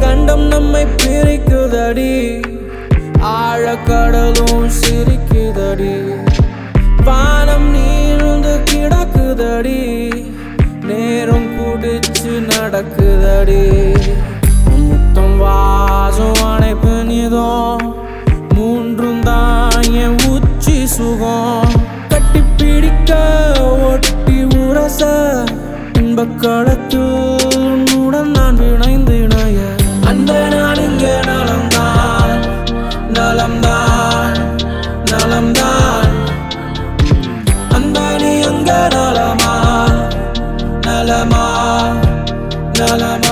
கண்டம் நம்மை பிரிக்குதடி ஆழக்கடலும் சிரிக்குதடி வானம் நீர்ந்து கிடக்குதடி நேரம் குடிச்சு நடக்குதடி முத்தம் வாசம் அணைப்பு நீதம் மூன்றும் தான் என் உச்சி சுகம் கட்டி பிடிக்க ஒட்டி உரச இன்பக்களத்தில் உன்னுடன் நான் விளைந்து இணைய அந்த நான் இங்கே நலம்தான் நலம்தான் நலம்தான் அந்த நீ அங்க நலமா நலமா நலமா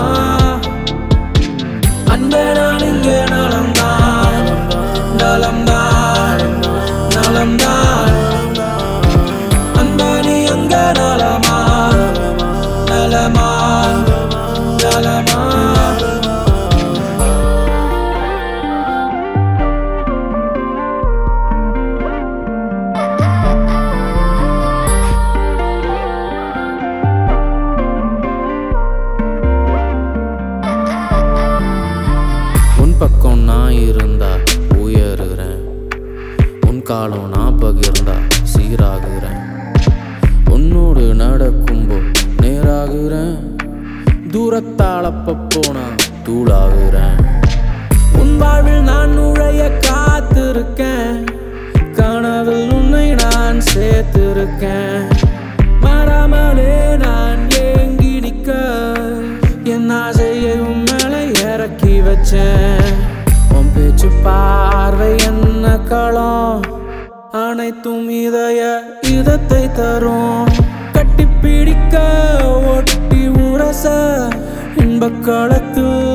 அன்பே நான் இங்கே நலம்தான் நலம்தான் நலம்தான் அந்த நீ அங்க நலமா நலமா நலமா உன் பக்கம் நான் இருந்தா உயருறேன் உன் காலம் நான் பகிர்ந்தா சீராகுறேன் உன்னோடு நடக்கும்போ நேராகுறேன் தூரத்தால் அப்ப போனா தூளாகுறேன் உன் வாழ்வில் நான் நுழைய காத்திருக்கேன் கனவில் உன்னை நான் சேர்த்திருக்கேன் மாறாமலே நான் ஏங்கி நிக்க என் ஆசையை உன் மேலே இறக்கி வச்சேன் உன் பேச்சு பார்வை என்ன களம் அனைத்தும் இதய இதத்தை தரும் கட்டி பிடிக்க ஒட்டி உரச இன்பக்களத்தில்